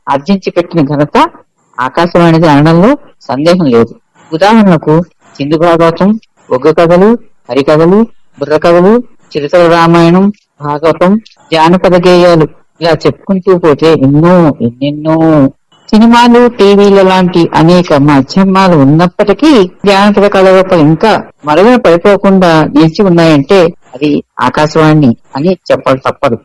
ఆర్జించి పెట్టిన ఘనత ఆకాశవాణిది అనడంలో సందేహం లేదు ఉదాహరణకు సింధు భాగవతం ఒగ్గు కథలు హరికథలు బుర్ర కథలు చిరుతల రామాయణం భాగవతం జానపద గేయాలు ఇలా చెప్పుకుంటూ పోతే ఎన్నో ఎన్నెన్నో సినిమాలు టీవీల లాంటి అనేక మాధ్యమాలు ఉన్నప్పటికీ జానపద కళలపై ఇంకా మరుగున పడిపోకుండా నిలిచి ఉన్నాయంటే అది ఆకాశవాణి అని చెప్పడం తప్పదు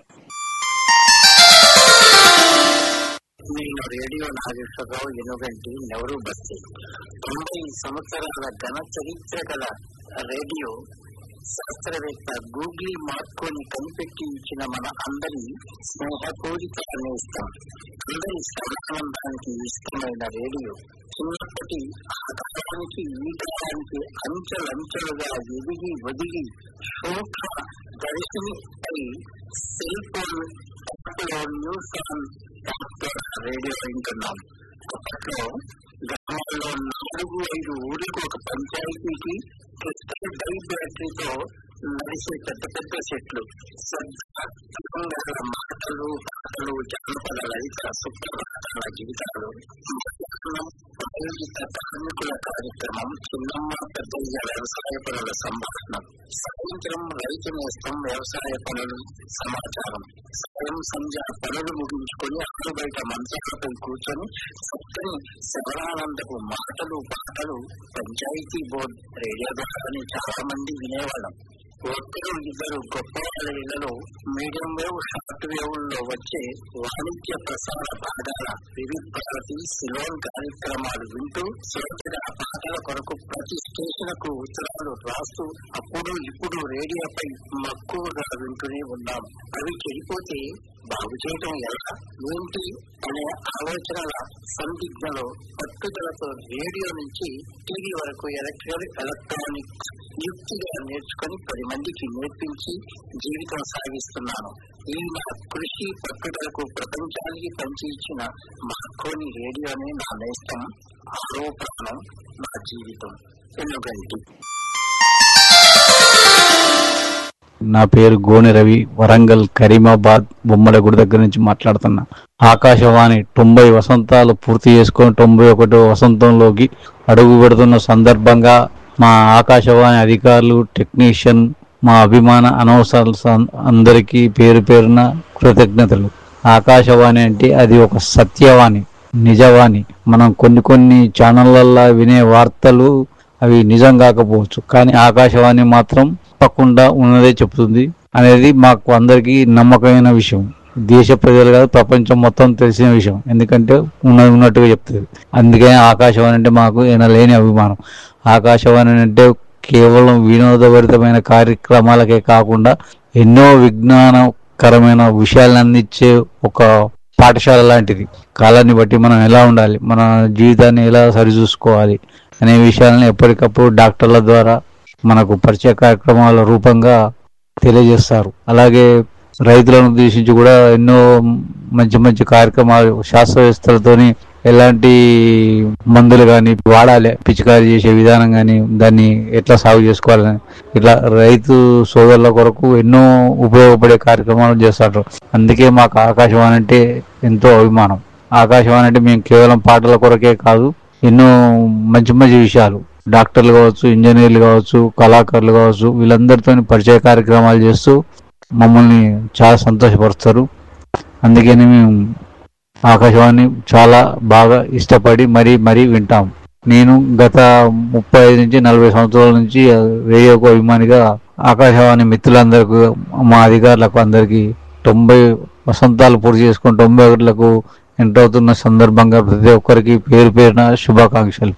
నేను రేడియో నాగేశ్వరరావు ఎనుగంటి నెవరు బస్తి తొంభై సంవత్సరాల ఘన చరిత్ర గల రేడియో శాస్త్రవేత్త గూగ్లీ మార్కోని కనిపెట్టి ఇచ్చిన మన అందరి స్నేహపూరిత నేస్తం అందరి సమానందానికి ఇష్టమైన రేడియో చిన్నప్పటి ఆ కాలానికి ఈ కాలానికి అంచెలంచెలుగా ఎదిగి ఒదిగి సూక్ష్మ దర్శిని అయి సెల్ ఫోన్ అప్పట్లో న్యూస్ ఆన్ రేడియో వింటున్నాం అప్పట్లో గ్రామాల్లో నాలుగు ఐదు ఊరికి ఒక పంచాయతీకి క్రిస్టల్ డై బ్యాటరీతో నడిచే పెద్ద పెద్ద చెట్లు తెలంగాణ మాటలు పాటలు జానపద లలిత సుప్రభాతాల జీవితాలు ప్రాయోజిత కార్మికుల కార్యక్రమం చిన్నమ్మ పెద్దయ్య వ్యవసాయ పనుల సంభాషణ సాయంత్రం రైతు నేస్తం వ్యవసాయ పనులు సమాచారం సాయం సంధ్య పనులు ముగించుకొని ఆరు బయట మంచాలపై కూర్చొని చక్కని శబరానందపు మాటలు పాటలు పంచాయతీ బోర్డు రేడియో ద్వారానే చాలా మంది వినేవాళ్ళం ఒక్కరు ఇద్దరు గొప్ప వాళ్ళ ఇళ్లలో మీడియం వేవ్ షార్ట్ వేవ్ లో వచ్చే వాణిజ్య ప్రసార భాగాల వివిధ భారతి సిలోన్ కార్యక్రమాలు వింటూ శ్రోతగా పాటల కొరకు ప్రతి స్టేషన్ కు ఉత్తరాలు రాస్తూ అప్పుడు ఇప్పుడు రేడియోపై మక్కువగా వింటూనే ఉన్నాం అవి చెడిపోతే బాగు చేయటం ఎలా ఏంటి అనే ఆలోచనల సందిగ్ధలో పట్టుదలతో రేడియో నుంచి టీవీ వరకు ఎలక్ట్రికల్ ఎలక్ట్రానిక్ యుక్తిగా నేర్చుకొని పది మందికి నేర్పించి జీవితం సాగిస్తున్నాను ఈ నా కృషి పట్టుదలకు ప్రపంచానికి పంచి ఇచ్చిన మార్కోని రేడియోనే నా నేస్తం ఆరో ప్రాణం నా జీవితం ఎన్నుగంటి నా పేరు గోనె రవి వరంగల్ కరీమాబాద్ బొమ్మలగూడ దగ్గర నుంచి మాట్లాడుతున్నా ఆకాశవాణి తొంభై వసంతాలు పూర్తి చేసుకొని తొంభై ఒకటో వసంతంలోకి అడుగు పెడుతున్న సందర్భంగా మా ఆకాశవాణి అధికారులు టెక్నీషియన్ మా అభిమాన అనవసరాలు అందరికీ పేరు పేరున కృతజ్ఞతలు ఆకాశవాణి అంటే అది ఒక సత్యవాణి నిజవాణి మనం కొన్ని కొన్ని ఛానళ్ళల్లో వినే వార్తలు అవి నిజం కాకపోవచ్చు కానీ ఆకాశవాణి మాత్రం తప్పకుండా ఉన్నదే చెప్తుంది అనేది మాకు అందరికీ నమ్మకమైన విషయం దేశ ప్రజలు కాదు ప్రపంచం మొత్తం తెలిసిన విషయం ఎందుకంటే ఉన్నది ఉన్నట్టుగా చెప్తుంది అందుకని ఆకాశవాణి అంటే మాకు లేని అభిమానం ఆకాశవాణి అంటే కేవలం వినోదభరితమైన కార్యక్రమాలకే కాకుండా ఎన్నో విజ్ఞానకరమైన విషయాలను అందించే ఒక పాఠశాల లాంటిది కాలాన్ని బట్టి మనం ఎలా ఉండాలి మన జీవితాన్ని ఎలా సరిచూసుకోవాలి అనే విషయాలను ఎప్పటికప్పుడు డాక్టర్ల ద్వారా మనకు పరిచయ కార్యక్రమాల రూపంగా తెలియజేస్తారు అలాగే రైతులను ఉద్దేశించి కూడా ఎన్నో మంచి మంచి కార్యక్రమాలు శాస్త్రవేత్తలతోని ఎలాంటి మందులు కానీ వాడాలి పిచికారీ చేసే విధానం కానీ దాన్ని ఎట్లా సాగు చేసుకోవాలని ఇట్లా రైతు సోదరుల కొరకు ఎన్నో ఉపయోగపడే కార్యక్రమాలు చేస్తారు అందుకే మాకు ఆకాశవాణి అంటే ఎంతో అభిమానం ఆకాశవాణి అంటే మేము కేవలం పాటల కొరకే కాదు ఎన్నో మంచి మంచి విషయాలు డాక్టర్లు కావచ్చు ఇంజనీర్లు కావచ్చు కళాకారులు కావచ్చు వీళ్ళందరితో పరిచయ కార్యక్రమాలు చేస్తూ మమ్మల్ని చాలా సంతోషపరుస్తారు అందుకని మేము ఆకాశవాణి చాలా బాగా ఇష్టపడి మరీ మరీ వింటాం నేను గత ముప్పై ఐదు నుంచి నలభై సంవత్సరాల నుంచి రేడియోకు అభిమానిగా ఆకాశవాణి మిత్రులందరికీ మా అధికారులకు అందరికీ తొంభై వసంతాలు పూర్తి చేసుకుని తొంభై ఒకటిలకు ఎంటర్ అవుతున్న సందర్భంగా ప్రతి ఒక్కరికి పేరు పేరున శుభాకాంక్షలు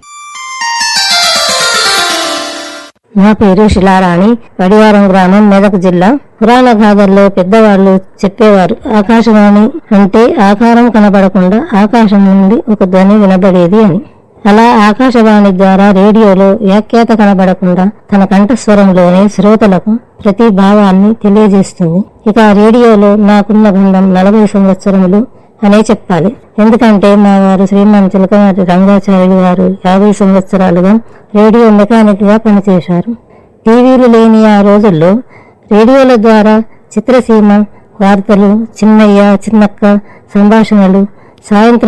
నా పేరు శిలారాణి వడివారం గ్రామం మెదక్ జిల్లా పురాణ గాథల్లో పెద్దవాళ్ళు చెప్పేవారు ఆకాశవాణి అంటే ఆకారం కనబడకుండా ఆకాశం నుండి ఒక ధ్వని వినబడేది అని అలా ఆకాశవాణి ద్వారా రేడియోలో వ్యాఖ్యాత కనబడకుండా తన కంఠస్వరంలోనే శ్రోతలకు ప్రతి భావాన్ని తెలియజేస్తుంది ఇక రేడియోలో నాకున్న బంధం నలభై సంవత్సరములు అనే చెప్పాలి ఎందుకంటే మా వారు శ్రీమాన్ చిలకనాటి రంగాచార్యులు గారు యాభై సంవత్సరాలుగా రేడియో మెకానిక్ గా పనిచేశారు టీవీలు లేని ఆ రోజుల్లో రేడియోల ద్వారా చిత్రసీమ వార్తలు చిన్నయ్య చిన్నక్క సంభాషణలు సాయంత్రం